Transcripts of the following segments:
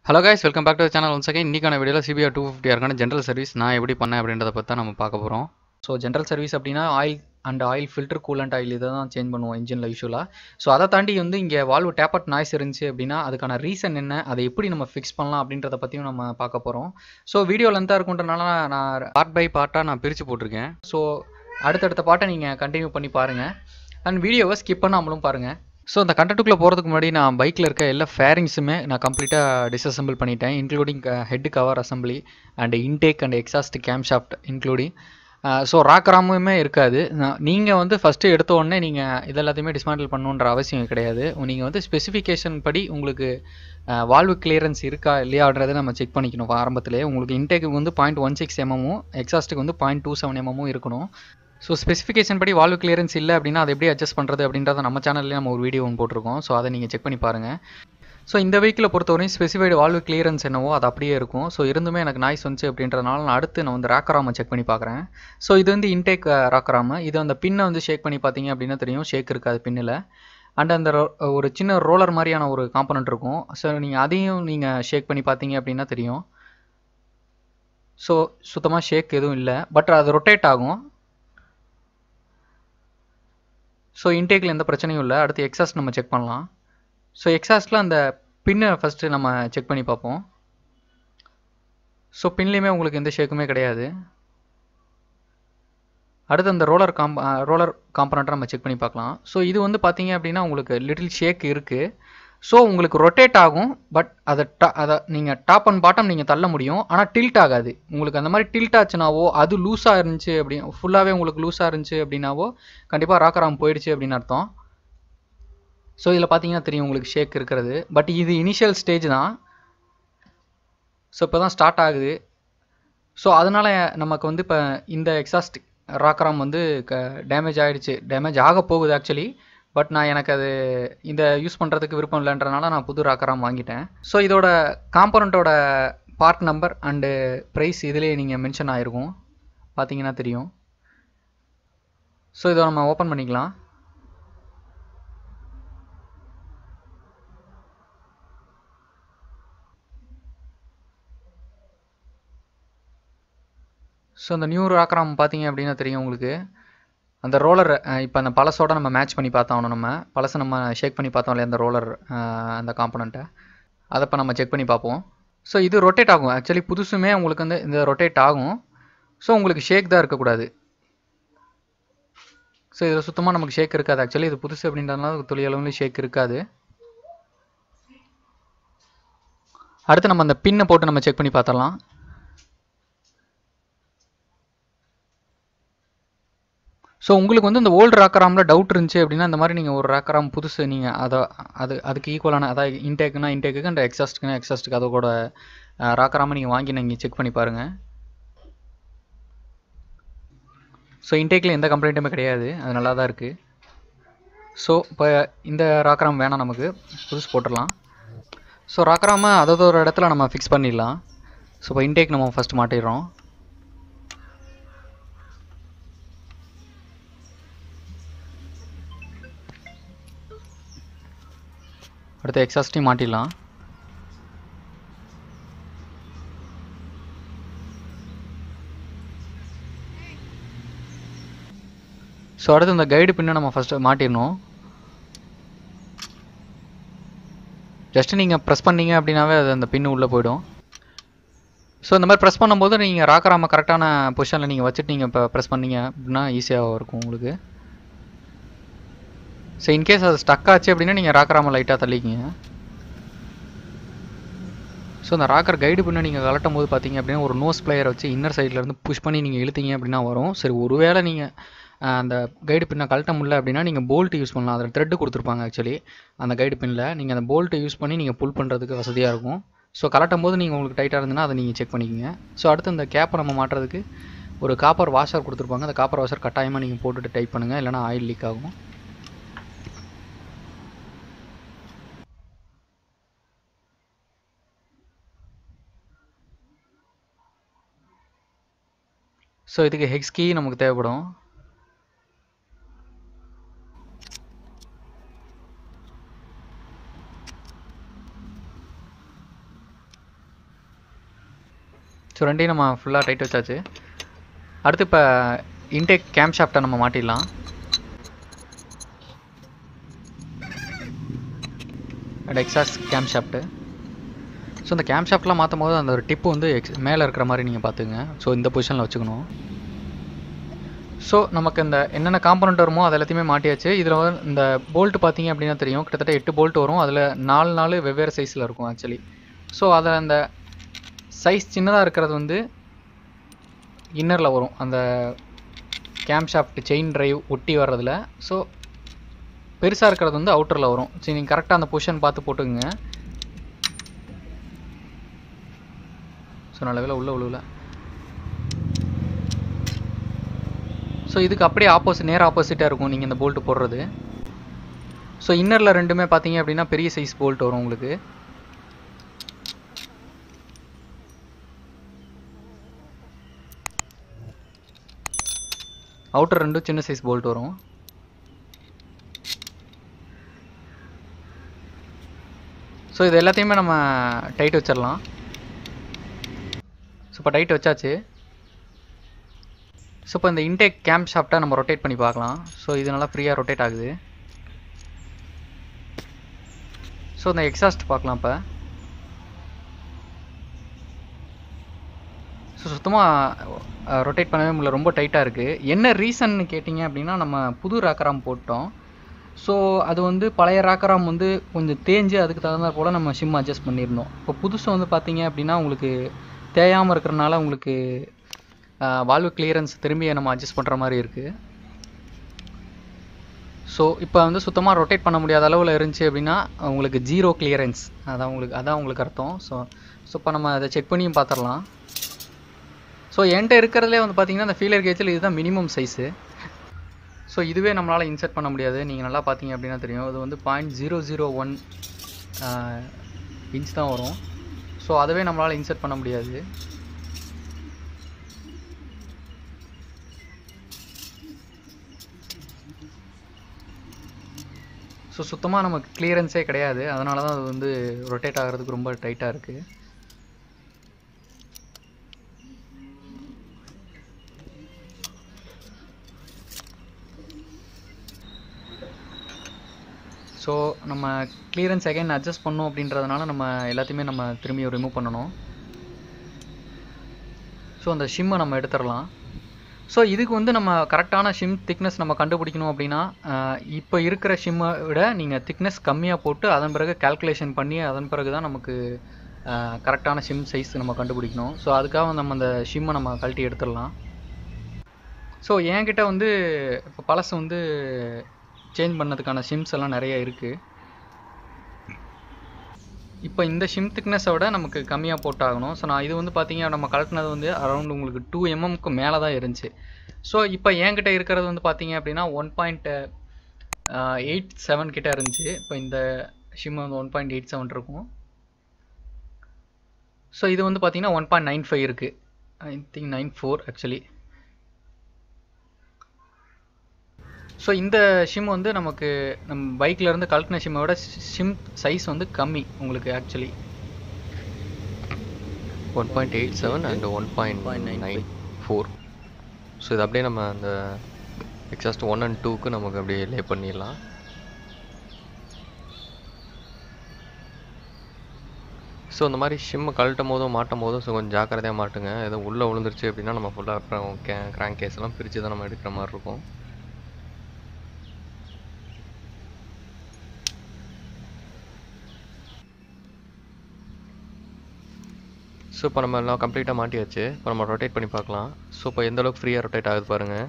hello guys welcome back to channel once again இன்றைக்கான வீடியோவில் CBR two fifty இருக்கான general service நான் எப்படி பண்ணேன் அப்படின்றத பற்றி தான் நம்ம பார்க்க போகிறோம் ஸோ ஜென்ரல் சர்வீஸ் அப்படின்னா oil and oil filter coolant oil இதை தான் சேஞ்ச் பண்ணுவோம் இன்ஜினில் யூஸ்வலாக ஸோ அதை தாண்டி வந்து இங்கே வால்வு டேப்பட் நாய்ஸ் இருந்துச்சு அப்படின்னா அதுக்கான ரீசன் என்ன அதை எப்படி நம்ம ஃபிக்ஸ் பண்ணலாம் அப்படின்றத பற்றியும் நம்ம பார்க்க போகிறோம் ஸோ வீடியோ லென்த்தாக இருக்குன்றனால நான் பார்ட் பை பார்ட்டாக நான் பிரித்து போட்டிருக்கேன் ஸோ அடுத்தடுத்த பாட்டை நீங்கள் கண்டினியூ பண்ணி பாருங்கள் அண்ட் வீடியோவை ஸ்கிப் பண்ணாமலும் பாருங்கள் ஸோ அந்த கண்டென்ட்டுக்குள்ளே போகிறதுக்கு முன்னாடி நான் பைக்கில் இருக்க எல்லா ஃபேரிங்ஸுமே நான் கம்ப்ளீட்டாக டிஸ்அசம்பிள் பண்ணிட்டேன் including head cover assembly and intake and exhaust camshaft including so ராக்ராமுமே இருக்காது நீங்கள் வந்து ஃபஸ்ட்டு எடுத்த உடனே நீங்கள் இது எல்லாத்தையுமே டிஸ்மேண்டில் பண்ணணுன்ற அவசியம் கிடையாது நீங்கள் வந்து ஸ்பெசிஃபிகேஷன் படி உங்களுக்கு வால்வு கிளியரன்ஸ் இருக்கா இல்லையான்றதை நம்ம செக் பண்ணிக்கணும் ஆரம்பத்திலே உங்களுக்கு இன்டேக்கு வந்து பாயிண்ட் ஒன் சிக்ஸ் எம்எம்மும் எக்ஸாஸ்ட்டுக்கு வந்து பாயிண்ட் டூ செவன் எம்எம்மும் இருக்கணும் ஸோ ஸ்பெசிஃபிகேஷன் படி வால்வு கிளியரன்ஸ் இல்லை அப்படின்னா அதை எப்படி அட்ஜஸ்ட் பண்ணுறது அப்படின்றத நம்ம சேனல்லேயே நம்ம ஒரு வீடியோ ஒன்று போட்டிருக்கோம் ஸோ அதை நீங்கள் செக் பண்ணி பாருங்கள் ஸோ இந்த வெஹிக்கிளை பொறுத்தவரையும் ஸ்பெசிஃபைடு வால்வு கிளியரன்ஸ் என்னவோ அது அப்படியே இருக்கும் ஸோ இருந்துமே எனக்கு நாய்ஸ் வந்துச்சு அப்படின்றதுனால நான் அடுத்து நான் வந்து ராக்கராமை செக் பண்ணி பார்க்குறேன் ஸோ இது வந்து இன்டேக் ராக்கராம இது அந்த பின்னை வந்து ஷேக் பண்ணி பார்த்தீங்க அப்படின்னா தெரியும் ஷேக் இருக்காது பின்னில் அண்ட் அந்த ஒரு சின்ன ரோலர் மாதிரியான ஒரு காம்பனண்ட் இருக்கும் ஸோ நீங்கள் அதையும் நீங்கள் ஷேக் பண்ணி பார்த்தீங்க அப்படின்னா தெரியும் ஸோ சுத்தமாக ஷேக் எதுவும் இல்லை பட் அது ரொட்டேட் ஆகும் ஸோ இன்டேக்கில் எந்த பிரச்சனையும் இல்லை அடுத்து எக்ஸாஸ்ட் நம்ம செக் பண்ணலாம் ஸோ எக்ஸாஸ்ட்டில் அந்த பின்னை ஃபஸ்ட்டு நம்ம செக் பண்ணி பார்ப்போம் ஸோ பின்லேயுமே உங்களுக்கு எந்த ஷேக்குமே கிடையாது அடுத்து அந்த ரோலர் காம் ரோலர் காம்பனண்ட்டை நம்ம செக் பண்ணி பார்க்கலாம் ஸோ இது வந்து பார்த்தீங்க அப்படின்னா உங்களுக்கு லிட்டில் ஷேக் இருக்குது ஸோ உங்களுக்கு ரொட்டேட் ஆகும் பட் அதை டா அதை நீங்கள் டாப் அண்ட் பாட்டம் நீங்கள் தள்ள முடியும் ஆனால் டில்ட் ஆகாது உங்களுக்கு அந்த மாதிரி டில்ட் ஆச்சுனாவோ அது லூஸாக இருந்துச்சு அப்படி ஃபுல்லாகவே உங்களுக்கு லூஸாக இருந்துச்சு அப்படின்னாவோ கண்டிப்பாக ராக்கராம் போயிடுச்சு அப்படின்னு அர்த்தம் ஸோ இதில் பார்த்தீங்கன்னா தெரியும் உங்களுக்கு ஷேக் இருக்கிறது பட் இது இனிஷியல் ஸ்டேஜ் தான் ஸோ இப்போ தான் ஸ்டார்ட் ஆகுது ஸோ அதனால் நமக்கு வந்து இப்போ இந்த எக்ஸாஸ்ட் ராக்கராம் வந்து க டேமேஜ் ஆகிடுச்சு டேமேஜ் ஆக போகுது ஆக்சுவலி பட் நான் எனக்கு அது இந்த யூஸ் பண்ணுறதுக்கு விருப்பம் இல்லைன்றனால நான் புது ராக்கராம் வாங்கிட்டேன் ஸோ இதோட காம்பனண்ட்டோட பார்ட் நம்பர் அண்டு ப்ரைஸ் இதிலே நீங்கள் மென்ஷன் ஆகிருக்கும் பார்த்தீங்கன்னா தெரியும் ஸோ இதை நம்ம ஓப்பன் பண்ணிக்கலாம் ஸோ அந்த நியூ ராக்கராம் பார்த்தீங்க அப்படின்னா தெரியும் உங்களுக்கு அந்த ரோலர் இப்போ அந்த பழசோட நம்ம மேட்ச் பண்ணி பார்த்தோம் நம்ம பழசை நம்ம ஷேக் பண்ணி பார்த்தோம் இல்லையா அந்த ரோலர் அந்த காம்பனண்ட்டை அதை இப்போ நம்ம செக் பண்ணி பார்ப்போம் ஸோ இது ரொட்டேட் ஆகும் ஆக்சுவலி புதுசுமே உங்களுக்கு வந்து இந்த ரொட்டேட் ஆகும் ஸோ உங்களுக்கு ஷேக் தான் இருக்கக்கூடாது ஸோ இதில் சுத்தமாக நமக்கு ஷேக் இருக்காது ஆக்சுவலி இது புதுசு அப்படின்றதுனால துளி அளவுலேயும் ஷேக் இருக்காது அடுத்து நம்ம அந்த பின்னை போட்டு நம்ம செக் பண்ணி பார்த்துடலாம் ஸோ உங்களுக்கு வந்து இந்த ஓல்டு ராக்கராமில் டவுட் இருந்துச்சு அப்படின்னா இந்த மாதிரி நீங்கள் ஒரு ராக்கராம் புதுசு நீங்கள் அதை அது அதுக்கு ஈக்குவலான அதாவது இன்டேக்குனா இன்டேக்கு அண்ட் எக்ஸாஸ்ட்டுக்குனா எக்ஸாஸ்ட்டுக்கு அதோட ராக்கராமை நீங்கள் வாங்கி நீங்கள் செக் பண்ணி பாருங்கள் ஸோ இன்டேக்கில் எந்த கம்ப்ளைண்ட்டுமே கிடையாது அது நல்லா தான் இருக்குது ஸோ இப்போ இந்த ராக்கராம் வேணாம் நமக்கு புதுசு போட்டுடலாம் ஸோ ராக்கராமை அதாவது ஒரு இடத்துல நம்ம ஃபிக்ஸ் பண்ணிடலாம் ஸோ இப்போ இன்டேக் நம்ம ஃபஸ்ட்டு மாட்டிடுறோம் அடுத்து எக்ஸாஸ்ட்டையும் மாட்டிடலாம் ஸோ அடுத்து இந்த கைடு பின்னை நம்ம ஃபஸ்ட்டு மாட்டிடணும் ஜஸ்ட்டு நீங்கள் ப்ரெஸ் பண்ணீங்க அப்படின்னாவே அது அந்த பின்னு உள்ளே போயிடும் ஸோ இந்த மாதிரி ப்ரெஸ் பண்ணும்போது நீங்கள் ராக்கராம கரெக்டான பொசிஷனில் நீங்கள் வச்சுட்டு நீங்கள் இப்போ ப்ரெஸ் பண்ணீங்க அப்படின்னா ஈஸியாக இருக்கும் உங்களுக்கு ஸோ இன்கேஸ் அது ஸ்டக் ஆச்சு அப்படின்னா நீங்கள் ராக்கராம லைட்டாக தள்ளிக்கிங்க ஸோ அந்த ராக்கர் கைடு பண்ண நீங்கள் கலட்டும் போது பார்த்தீங்க அப்படின்னா ஒரு நோஸ் பிளேயர் வச்சு இன்னர் சைட்லேருந்து புஷ் பண்ணி நீங்கள் இழுத்தீங்க அப்படின்னா வரும் சரி ஒருவேளை நீங்கள் அந்த கைடு பின்னை கழட்ட முடியல அப்படின்னா நீங்கள் போல்ட் யூஸ் பண்ணலாம் அதில் த்ரெட்டு கொடுத்துருப்பாங்க ஆக்சுவலி அந்த கைடு பின்னில் நீங்கள் அந்த போல்ட்டை யூஸ் பண்ணி நீங்கள் புல் பண்ணுறதுக்கு வசதியாக இருக்கும் ஸோ கலட்டும் போது நீங்கள் உங்களுக்கு டைட்டாக இருந்ததுன்னா அதை நீங்கள் செக் பண்ணிக்கோங்க ஸோ அடுத்து இந்த கேப்பை நம்ம மாட்டுறதுக்கு ஒரு காப்பர் வாஷர் கொடுத்துருப்பாங்க அந்த காப்பர் வாஷர் கட்டாயமாக நீங்கள் போட்டுட்டு டைப் பண்ணுங்கள் இல்லைனா ஆயில் லீக் ஆகும் ஸோ இதுக்கு ஹெக்ஸ் கீ நமக்கு தேவைப்படும் ஸோ ரெண்டையும் நம்ம ஃபுல்லாக டைட் வச்சாச்சு அடுத்து இப்போ இன்டேக் கேம் ஷாஃப்டை நம்ம மாட்டிடலாம் and exhaust camshaft so இந்த கேம் ஷாஃப்ட்லாம் மாற்றும் போது அந்த ஒரு டிப்பு வந்து எக்ஸ் மேலே இருக்கிற மாதிரி நீங்கள் பார்த்துங்க ஸோ இந்த பொசிஷனில் வச்சுக்கணும் ஸோ நமக்கு இந்த என்னென்ன காம்பனண்ட் வருமோ அது எல்லாத்தையுமே மாட்டியாச்சு இதில் வந்து இந்த போல்ட் பார்த்தீங்க அப்படின்னா தெரியும் கிட்டத்தட்ட எட்டு போல்ட் வரும் அதில் நாலு நாலு வெவ்வேறு சைஸில் இருக்கும் ஆக்சுவலி ஸோ அதில் அந்த சைஸ் சின்னதாக இருக்கிறது வந்து இன்னரில் வரும் அந்த கேம் ஷாஃப்ட் செயின் டிரைவ் ஒட்டி வர்றதுல ஸோ பெருசாக இருக்கிறது வந்து அவுட்டரில் வரும் சரி நீங்கள் கரெக்டாக அந்த பொசிஷன் பார்த்து போட்டுக்குங்க ஸோ நல்ல வேலை உள்ள உழுவல ஸோ இதுக்கு அப்படியே ஆப்போசிட் நேர் ஆப்போசிட்டாக இருக்கும் நீங்கள் இந்த போல்ட்டு போடுறது ஸோ இன்னரில் ரெண்டுமே பார்த்தீங்க அப்படின்னா பெரிய சைஸ் போல்ட் வரும் உங்களுக்கு அவுட்டர் ரெண்டும் சின்ன சைஸ் போல்ட் வரும் ஸோ இது எல்லாத்தையுமே நம்ம டைட் வச்சிடலாம் ஸோ இப்போ டைட் வச்சாச்சு ஸோ இப்போ இந்த இன்டேக் கேம்ப் ஷாஃப்ட்டை நம்ம ரொட்டேட் பண்ணி பார்க்கலாம் ஸோ இது நல்லா ஃப்ரீயாக ரொட்டேட் ஆகுது ஸோ இந்த எக்ஸாஸ்ட் பார்க்கலாம் இப்போ ஸோ சுத்தமாக ரொட்டேட் பண்ணவே முடியல ரொம்ப டைட்டாக இருக்குது என்ன ரீசன்னு கேட்டிங்க அப்படின்னா நம்ம புது ராக்கராம் போட்டோம் ஸோ அது வந்து பழைய ராக்கராம் வந்து கொஞ்சம் தேஞ்சு அதுக்கு தகுந்த போல் நம்ம ஷிம் அட்ஜஸ்ட் பண்ணியிருந்தோம் இப்போ புதுசு வந்து பார்த்தீங்க அப்படின்னா உங்களுக்கு தேயாமல் இருக்கிறனால உங்களுக்கு வால்வு கிளியரன்ஸ் திரும்பி நம்ம அட்ஜஸ்ட் பண்ணுற மாதிரி இருக்குது ஸோ இப்போ வந்து சுத்தமாக ரொட்டேட் பண்ண முடியாத அளவில் இருந்துச்சு அப்படின்னா உங்களுக்கு ஜீரோ கிளியரன்ஸ் அதான் உங்களுக்கு அதான் உங்களுக்கு அர்த்தம் ஸோ ஸோ இப்போ நம்ம அதை செக் பண்ணியும் பார்த்துடலாம் ஸோ என்கிட்ட இருக்கிறதுலே வந்து பார்த்தீங்கன்னா அந்த ஃபீலர் கேஜில் இதுதான் மினிமம் சைஸு ஸோ இதுவே நம்மளால் இன்சர்ட் பண்ண முடியாது நீங்கள் நல்லா பார்த்தீங்க அப்படின்னா தெரியும் இது வந்து point zero zero one inch தான் வரும் ஸோ அதுவே நம்மளால் இன்சர்ட் பண்ண முடியாது ஸோ சுத்தமாக நமக்கு கிளியரன்ஸே கிடையாது அதனால தான் அது வந்து ரொட்டேட் ஆகிறதுக்கு ரொம்ப டைட்டாக இருக்குது ஸோ நம்ம கிளியரன்ஸ் அகைன் அட்ஜஸ்ட் பண்ணோம் அப்படின்றதுனால நம்ம எல்லாத்தையுமே நம்ம திரும்பி ரிமூவ் பண்ணணும் ஸோ அந்த ஷிம்மை நம்ம எடுத்துடலாம் ஸோ இதுக்கு வந்து நம்ம கரெக்டான ஷிம் திக்னஸ் நம்ம கண்டுபிடிக்கணும் அப்படின்னா இப்போ இருக்கிற ஷிம்மை விட நீங்கள் திக்னஸ் கம்மியாக போட்டு அதன் பிறகு கால்குலேஷன் பண்ணி அதன் பிறகு தான் நமக்கு கரெக்டான ஷிம் சைஸ் நம்ம கண்டுபிடிக்கணும் ஸோ அதுக்காக நம்ம அந்த ஷிம்மை நம்ம கழட்டி எடுத்துடலாம் ஸோ என்கிட்ட வந்து இப்போ பழசு வந்து சேஞ்ச் பண்ணதுக்கான ஷிம்ஸ் எல்லாம் நிறைய இருக்குது இப்போ இந்த ஷிம் திக்னஸை விட நமக்கு கம்மியாக போட்டாகணும் ஸோ நான் இது வந்து பார்த்தீங்க நம்ம கலட்டினது வந்து அரௌண்ட் உங்களுக்கு டூ எம்எம்க்கு மேலே தான் இருந்துச்சு ஸோ இப்போ என்கிட்ட இருக்கிறது வந்து பார்த்தீங்க அப்படின்னா ஒன் பாயிண்ட் எயிட் செவன் கிட்ட இருந்துச்சு இப்போ இந்த ஷிம் வந்து ஒன் பாயிண்ட் எயிட் செவன் இருக்கும் ஸோ இது வந்து பார்த்தீங்கன்னா ஒன் பாயிண்ட் நைன் ஃபைவ் இருக்குது I think nine four actually so இந்த ஷிம் வந்து நமக்கு நம்ம பைக்கில் இருந்து கழட்டின ஷிம்மை விட ஷிம் சைஸ் வந்து கம்மி உங்களுக்கு actually one point eight seven and one point nine four so இது அப்படியே நம்ம அந்த எக்ஸாஸ்ட் ஒன் அண்ட் டூக்கு நமக்கு அப்படியே லே பண்ணிடலாம் ஸோ இந்த மாதிரி ஷிம்மை கழட்டும் போதும் மாட்டும் போதும் ஸோ கொஞ்சம் ஜாக்கிரதையாக மாட்டுங்க எதுவும் உள்ளே விழுந்துருச்சு அப்படின்னா நம்ம ஃபுல்லாக அப்புறம் கே கிராங்க் கேஸ் எல்லாம் பிரித்து தான் நம்ம எடுக்கிற மாதிரி இருக்கும் ஸோ இப்போ நம்ம எல்லாம் கம்ப்ளீட்டாக மாட்டியாச்சு இப்போ நம்ம ரொட்டேட் பண்ணி பார்க்கலாம் ஸோ இப்போ எந்த அளவுக்கு ஃப்ரீயாக ரொட்டேட் ஆகுது பாருங்கள்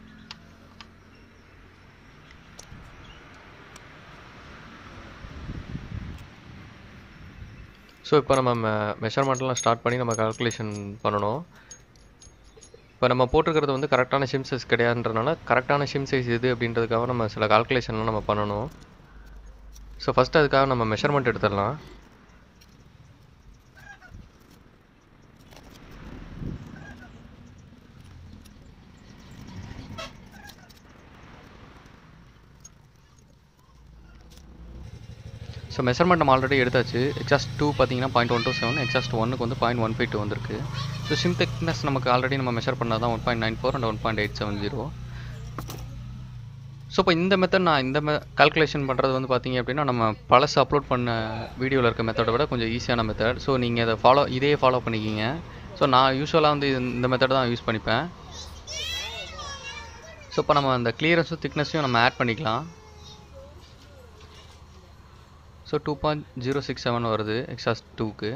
ஸோ இப்போ நம்ம மெஷர்மெண்ட்லாம் ஸ்டார்ட் பண்ணி நம்ம கால்குலேஷன் பண்ணணும் இப்போ நம்ம போட்டிருக்கிறது வந்து கரெக்டான ஷிம் சைஸ் கிடையாதுன்றனால கரெக்டான ஷிம் சைஸ் எது அப்படின்றதுக்காக நம்ம சில கால்குலேஷன்லாம் நம்ம பண்ணணும் ஸோ ஃபஸ்ட்டு அதுக்காக நம்ம மெஷர்மெண்ட் எடுத்துடலாம் ஸோ மெஷர்மெண்ட் நம்ம ஆல்ரெடி எடுத்தாச்சு எக்ஸாஸ்ட் டூ பார்த்தீங்கன்னா point one two seven exhaust ஒன்னுக்கு வந்து பாயிண்ட் ஒன் ஃபைவ் டூ வந்திருக்கு ஸோ சிம் திக்னஸ் நமக்கு ஆல்ரெடி நம்ம மெஷர் பண்ணால் தான் one point nine four and one point eight seven zero so இப்போ இந்த மெத்தட் நான் இந்த மெ கால்குலேஷன் பண்ணுறது வந்து பார்த்தீங்க அப்படின்னா நம்ம பழசு அப்லோட் பண்ண வீடியோவில் இருக்க மெத்தடை விட கொஞ்சம் ஈஸியான மெத்தட் ஸோ நீங்கள் அதை ஃபாலோ இதே ஃபாலோ பண்ணிக்கிங்க ஸோ நான் யூஸ்வலாக வந்து இது- இந்த மெத்தட் தான் யூஸ் பண்ணிப்பேன் ஸோ இப்போ நம்ம அந்த கிளியரன்ஸும் திக்னஸையும் நம்ம ஆட் பண்ணிக்கலாம் so two point zero six seven வருது எக்ஸாஸ்ட் டூக்கு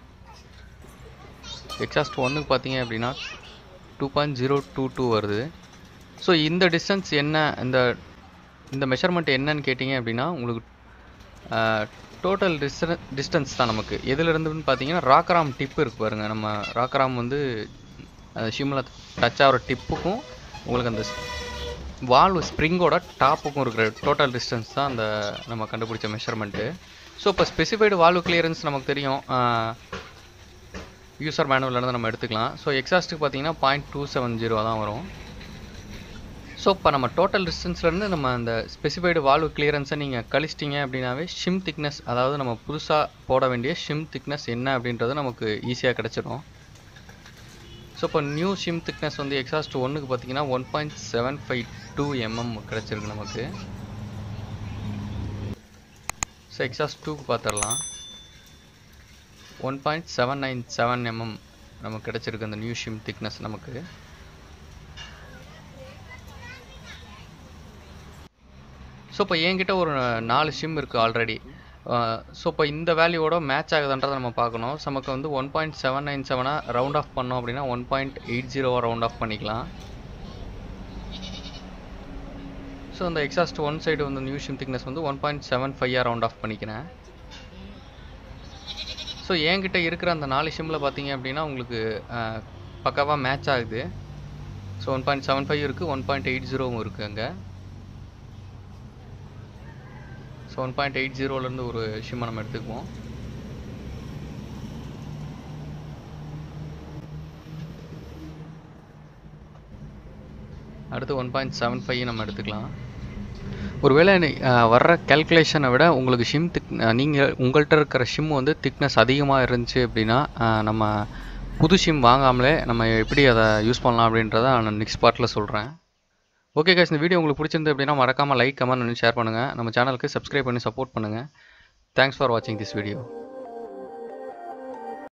எக்ஸாஸ்ட் ஒன்றுக்கு பார்த்தீங்க அப்படின்னா two point zero two two வருது ஸோ இந்த டிஸ்டன்ஸ் என்ன இந்த இந்த மெஷர்மெண்ட் என்னன்னு கேட்டிங்க அப்படின்னா உங்களுக்கு டோட்டல் டிஸ்ட டிஸ்டன்ஸ் தான் நமக்கு எதுலேருந்துன்னு பார்த்தீங்கன்னா ராக்கராம் டிப் இருக்கு பாருங்க நம்ம ராக்கராம் வந்து ஷிம்மில் டச் ஆகிற டிப்புக்கும் உங்களுக்கு அந்த வால்வு ஸ்ப்ரிங்கோட டாப்புக்கும் இருக்கிற டோட்டல் டிஸ்டன்ஸ் தான் அந்த நம்ம கண்டுபிடிச்ச மெஷர்மெண்ட்டு ஸோ இப்போ ஸ்பெசிஃபைடு வால்வு கிளியரன்ஸ் நமக்கு தெரியும் யூசர் மேனுவல்லேருந்து நம்ம எடுத்துக்கலாம் ஸோ எக்ஸாஸ்ட்டுக்கு பார்த்தீங்கன்னா பாயிண்ட் டூ செவன் ஜீரோ தான் வரும் ஸோ இப்போ நம்ம டோட்டல் டிஸ்டன்ஸ்லேருந்து நம்ம அந்த ஸ்பெசிஃபைடு வால்வு கிளியரன்ஸை நீங்கள் கழிச்சிட்டிங்க அப்படின்னாவே ஷிம் திக்னஸ் அதாவது நம்ம புதுசாக போட வேண்டிய ஷிம் திக்னஸ் என்ன அப்படின்றது நமக்கு ஈஸியாக கிடச்சிரும் ஸோ இப்போ நியூ ஷிம் திக்னஸ் வந்து எக்ஸாஸ்ட் ஒன்றுக்கு பார்த்தீங்கன்னா one point seven five two MM கிடச்சிருக்கு நமக்கு ஸோ எக்ஸாஸ்ட் டூக்கு பார்த்துடலாம் one point seven nine seven MM நமக்கு கிடச்சிருக்கு அந்த நியூ ஷிம் திக்னஸ் நமக்கு ஸோ இப்போ என்கிட்ட ஒரு நாலு ஷிம் இருக்குது ஆல்ரெடி ஸோ இப்போ இந்த வேல்யூவோட மேட்ச் ஆகுதுன்றதை நம்ம பார்க்கணும் ஸோ நமக்கு வந்து ஒன் பாயிண்ட் செவன் நைன் செவனாக ரவுண்ட் ஆஃப் பண்ணோம் அப்படின்னா ஒன் பாயிண்ட் எயிட் ஜீரோவாக ரவுண்ட் ஆஃப் பண்ணிக்கலாம் ஸோ அந்த எக்ஸாஸ்ட் ஒன் சைடு வந்து நியூ ஷிம் திக்னஸ் வந்து ஒன் பாயிண்ட் செவன் ஃபைவாக ரவுண்ட் ஆஃப் பண்ணிக்கிறேன் ஸோ என்கிட்ட இருக்கிற அந்த நாலு ஷிம்மில் பார்த்தீங்க அப்படின்னா உங்களுக்கு பக்காவாக மேட்ச் ஆகுது so one point seven five இருக்குது ஒன் பாயிண்ட் எயிட் ஜீரோவும் இருக்குது அங்கே ஸோ ஒன் பாயிண்ட் எயிட் ஜீரோலேருந்து ஒரு ஷிம்மை நம்ம எடுத்துக்குவோம் அடுத்து ஒன் பாயிண்ட் செவன் ஃபைவ் நம்ம எடுத்துக்கலாம் ஒருவேளை நீ- அஹ் வர்ற கேல்குலேஷனை விட உங்களுக்கு ஷிம் திக் நீங்கள் உங்கள்கிட்ட இருக்கிற ஷிம் வந்து திக்னஸ் அதிகமாக இருந்துச்சு அப்படின்னா அஹ் நம்ம புது ஷிம் வாங்காமலே நம்ம எப்படி அதை யூஸ் பண்ணலாம் அப்படின்றத நான் நெக்ஸ்ட் பார்ட்டில் சொல்கிறேன் ஓகே guys இந்த வீடியோ உங்களுக்கு பிடிச்சிருந்து அப்படின்னா மறக்காமல் லைக் கமெண்ட் பண்ணி ஷேர் பண்ணுங்கள் நம்ம சேனலுக்கு சப்ஸ்கிரைப் பண்ணி சப்போர்ட் பண்ணுங்கள் தேங்க்ஸ் ஃபார் வாட்சிங் திஸ் வீடியோ